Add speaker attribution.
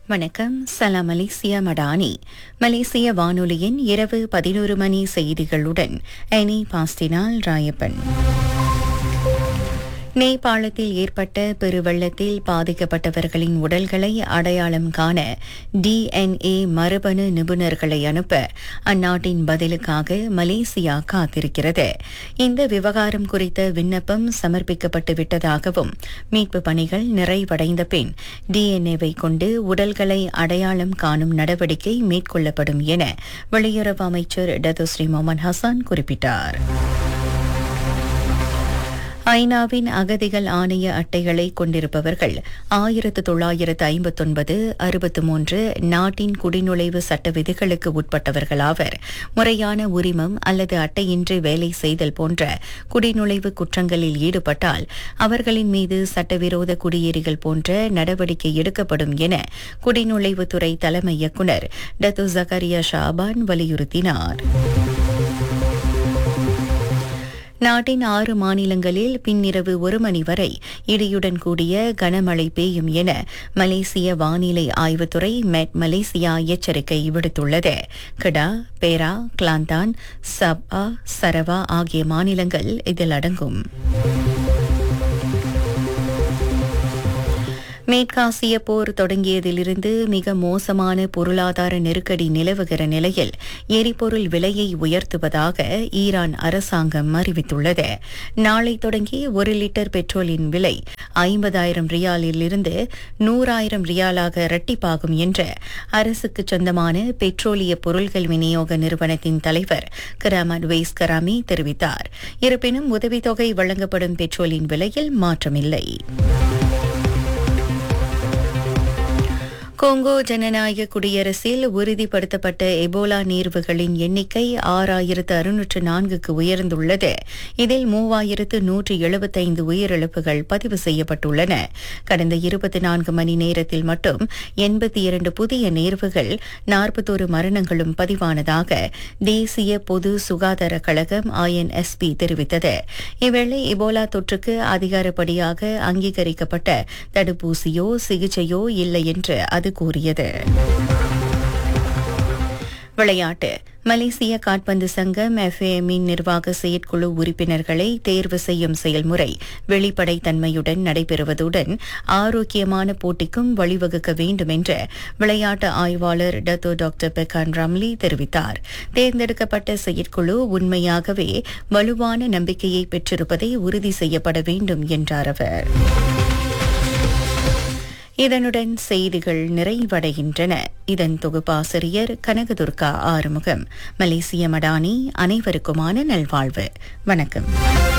Speaker 1: வணக்கம் சலாம் மலேசியா மடானி மலேசிய வானொலியின் இரவு பதினோரு மணி செய்திகளுடன் எனி பாஸ்டினால் ராயப்பன் நேபாளத்தில் ஏற்பட்ட பெருவெள்ளத்தில் பாதிக்கப்பட்டவர்களின் உடல்களை அடையாளம் காண டிஎன்ஏ மரபணு நிபுணர்களை அனுப்ப அந்நாட்டின் பதிலுக்காக மலேசியா காத்திருக்கிறது இந்த விவகாரம் குறித்த விண்ணப்பம் சமர்ப்பிக்கப்பட்டு விட்டதாகவும் மீட்பு பணிகள் நிறைவடைந்த பின் டிஎன்ஏவை கொண்டு உடல்களை அடையாளம் காணும் நடவடிக்கை மேற்கொள்ளப்படும் என வெளியுறவு அமைச்சர் டத்துஸ்ரீ மொமன் ஹசான் குறிப்பிட்டார் ஐநாவின் அகதிகள் ஆணைய அட்டைகளை கொண்டிருப்பவர்கள் ஆயிரத்து தொள்ளாயிரத்து ஐம்பத்தொன்பது அறுபத்து மூன்று நாட்டின் குடிநுழைவு சட்ட விதிகளுக்கு உட்பட்டவர்களாவர் முறையான உரிமம் அல்லது அட்டையின்றி வேலை செய்தல் போன்ற குடிநுழைவு குற்றங்களில் ஈடுபட்டால் அவர்களின் மீது சட்டவிரோத குடியேறிகள் போன்ற நடவடிக்கை எடுக்கப்படும் என குடிநுழைவுத்துறை தலைமை இயக்குநர் டத்து ஜக்கரியா ஷாபான் வலியுறுத்தினார் நாட்டின் ஆறு மாநிலங்களில் பின்னிரவு ஒரு மணி வரை இடியுடன் கூடிய கனமழை பெய்யும் என மலேசிய வானிலை ஆய்வுத்துறை மெட் மலேசியா எச்சரிக்கை விடுத்துள்ளது கடா பேரா கிளாந்தான் சபா சரவா ஆகிய மாநிலங்கள் இதில் அடங்கும் மேற்காசிய போர் தொடங்கியதிலிருந்து மிக மோசமான பொருளாதார நெருக்கடி நிலவுகிற நிலையில் எரிபொருள் விலையை உயர்த்துவதாக ஈரான் அரசாங்கம் அறிவித்துள்ளது நாளை தொடங்கி ஒரு லிட்டர் பெட்ரோலின் விலை ஐம்பதாயிரம் ரியாலிலிருந்து நூறாயிரம் ரியாலாக இரட்டிப்பாகும் என்று அரசுக்கு சொந்தமான பெட்ரோலிய பொருள்கள் விநியோக நிறுவனத்தின் தலைவர் கராமட் வெய்ஸ் கராமி தெரிவித்தார் இருப்பினும் உதவித்தொகை வழங்கப்படும் பெட்ரோலின் விலையில் மாற்றமில்லை கோங்கோ ஜனநாயக குடியரசில் உறுதிப்படுத்தப்பட்ட எபோலா நீர்வுகளின் எண்ணிக்கை ஆறாயிரத்து அறுநூற்று நான்குக்கு உயர்ந்துள்ளது இதில் மூவாயிரத்து நூற்று எழுபத்தைந்து உயிரிழப்புகள் பதிவு செய்யப்பட்டுள்ளன கடந்த இருபத்தி நான்கு மணி நேரத்தில் மட்டும் எண்பத்தி இரண்டு புதிய நேர்வுகள் நாற்பத்தோரு மரணங்களும் பதிவானதாக தேசிய பொது சுகாதார கழகம் ஐஎன்எஸ்பி தெரிவித்தது இவ்வேளை எபோலா தொற்றுக்கு அதிகாரப்படியாக அங்கீகரிக்கப்பட்ட தடுப்பூசியோ சிகிச்சையோ இல்லை என்று அது கூறியது விளையாட்டு மலேசிய காட்பந்து சங்கம் எஃப்ஏஎம்மின் நிர்வாக செயற்குழு உறுப்பினர்களை தேர்வு செய்யும் செயல்முறை வெளிப்படைத்தன்மையுடன் நடைபெறுவதுடன் ஆரோக்கியமான போட்டிக்கும் வழிவகுக்க வேண்டும் என்று விளையாட்டு ஆய்வாளர் டத்தோ டாக்டர் பெக்கான் ரம்லி தெரிவித்தார் தேர்ந்தெடுக்கப்பட்ட செயற்குழு உண்மையாகவே வலுவான நம்பிக்கையை பெற்றிருப்பதை உறுதி செய்யப்பட வேண்டும் என்றார் அவர் இதனுடன் செய்திகள் நிறைவடைகின்றன இதன் தொகுப்பாசிரியர் கனகதுர்கா ஆறுமுகம் மலேசிய மடானி அனைவருக்குமான நல்வாழ்வு வணக்கம்